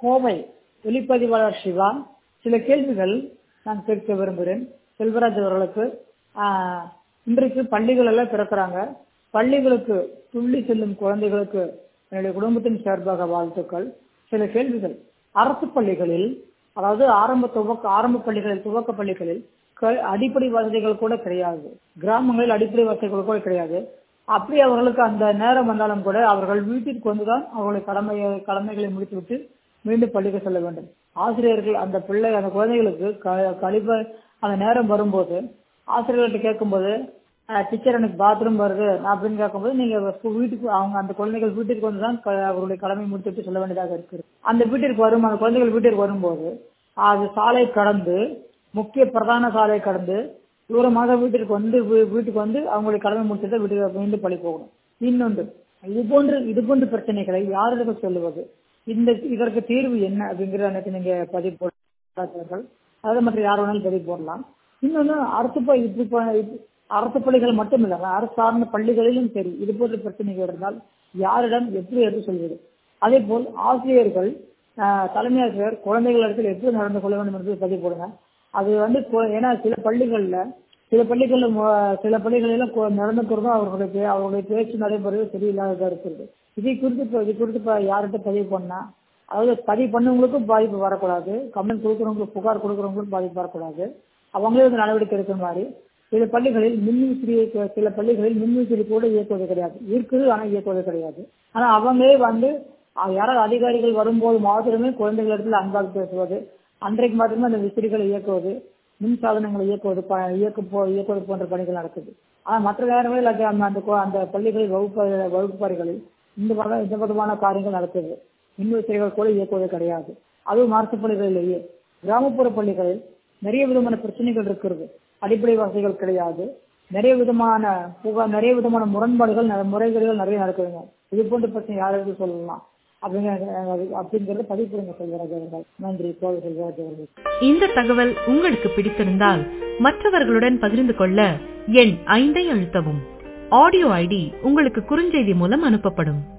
கோவை ஒளிப்பதிவாளர் சிவா சில கேள்விகள் நான் கேட்க விரும்புகிறேன் செல்வராஜ் அவர்களுக்கு ஆஹ், இன்றைக்கு பள்ளிகள் எல்லாம் திறக்கிறாங்க பள்ளிகளுக்கு துள்ளி செல்லும் குழந்தைகளுக்கு என்னுடைய குடும்பத்தின் சார்பாக வாழ்த்துக்கள் சில கேள்விகள் அரசு பள்ளிகளில் அதாவது ஆரம்ப துவக்க ஆரம்ப பள்ளிகளில் துவக்க பள்ளிகளில் க- அடிப்படை வசதிகள் கூட கிடையாது கிராமங்களில் அடிப்படை வசதிகள் கூட கிடையாது அப்படி அவர்களுக்கு அந்த நேரம் வந்தாலும் கூட அவர்கள் வீட்டிற்கு வந்துதான் அவர்களுடைய கடமையை கடமைகளை முடித்துவிட்டு மீண்டும் பள்ளிக்கு செல்ல வேண்டும் ஆசிரியர்கள் அந்த பிள்ளை அந்த குழந்தைகளுக்கு க- கழிப்ப அந்த நேரம் வரும்போது ஆசிரியர்கள்ட்ட கேட்கும்போது டீச்சர் எனக்கு பாத்ரூம் வருது நான் அப்படின்னு கேட்கும்போது நீங்க ஸ்கூ- வீட்டுக்கு அவங்க அந்த குழந்தைகள் வீட்டிற்கு வந்து தான் க- அவர்களுடைய கடமை முடித்துவிட்டு செல்ல வேண்டியதாக இருக்கு அந்த வீட்டிற்கு வரும் அந்த குழந்தைகள் வீட்டிற்கு வரும்போது அது சாலை கடந்து முக்கிய பிரதான சாலை கடந்து தூரமாக வீட்டிற்கு வந்து வீ- வீட்டுக்கு வந்து அவங்களுடைய கடமை முடிச்சுட்டு வீட்டுக்கு மீண்டும் பள்ளி போகணும் இன்னொன்று இது போன்று இது போன்ற பிரச்சனைகளை யாரிடம் சொல்லுவது இந்த இதற்கு தீர்வு என்ன அப்படிங்கிற எனக்கு நீங்க பதிவு போடுறார்கள் அதை மற்ற யார் வேணாலும் பதிவு போடலாம் இன்னொன்று அரசு ப- இப்படி ப- இப்ப- அரசு பள்ளிகள் மட்டும் இல்லாம அரசு சார்ந்த பள்ளிகளிலும் சரி இது போன்ற பிரச்சனைகள் இருந்தால் யாரிடம் எப்படி எடுத்து சொல்வது அதே போல் ஆசிரியர்கள் ஆஹ், தலைமை ஆசிரியர் குழந்தைகளிடத்தில் எப்படி நடந்து கொள்ள வேண்டும் என்பதை பதிவு போடுங்க அது வந்து கு- ஏன்னா சில பள்ளிகள்ல சில பள்ளிகளில் மு- சில பள்ளிகளில கு- நடந்துக்கிறதும் அவர்களுடைய பே- அவர்களுடைய பேச்சு நடைமுறை சரியில்லாததா இருக்கிறது இதை குறித்து இப்ப- இது குறித்து இப்ப யார்கிட்ட பதிவு பண்ணா அதாவது பதிவு பண்ணவங்களுக்கும் பாதிப்பு வரக்கூடாது கம்ப்ளைண்ட் கொடுக்குறவங்களுக்கு புகார் கொடுக்குறவங்களுக்கும் பாதிப்பு வரக்கூடாது அவங்களே வந்து நடவடிக்கை எடுக்கிற மாதிரி சில பள்ளிகளில் மின்விசிறியை கு- சில பள்ளிகளில் மின்விசிறி கூட இயக்குவது கிடையாது இருக்குது ஆனா இயக்குவது கிடையாது ஆனா அவங்களே வந்து அஹ், யாராவது அதிகாரிகள் வரும்போது மாத்திரமே குழந்தைகளிடத்தில் அன்பாக பேசுவது அன்றைக்கு மாத்திரமே அந்த விசிறிகளை இயக்குவது மின் சாதனங்களை இயக்குவது ப- இயக்க போ- இயக்குவது போன்ற பணிகள் நடக்குது ஆனா மற்ற நேரங்களில் அது அந்த அந்த கு- அந்த பள்ளிகளில் வகுப்பு வகுப்பறைகளில் இந்த வகை இந்த விதமான காரியங்கள் நடக்குது மின்விசிறிகள் கூட இயக்குவது கிடையாது அதுவும் அரசு பள்ளிகளிலேயே கிராமப்புற பள்ளிகளில் நிறைய விதமான பிரச்சனைகள் இருக்கிறது அடிப்படை வசதிகள் கிடையாது நிறைய விதமான புகார் நிறைய விதமான முரண்பாடுகள் ந- முறைகேடுகள் நிறைய நடக்குதுங்க இது போன்ற பிரச்சனை யாராவது சொல்லலாம் அப்படிங்கிற அப்படிங்கறத பதிவு பண்ணுங்க செல்வராஜ் அவர்கள் நன்றி கோவை செல்வராஜ் அவர்கள் இந்த தகவல் உங்களுக்கு பிடித்திருந்தால் மற்றவர்களுடன் பகிர்ந்து கொள்ள எண் ஐந்தை அழுத்தவும் ஆடியோ ஐடி உங்களுக்கு குறுஞ்செய்தி மூலம் அனுப்பப்படும்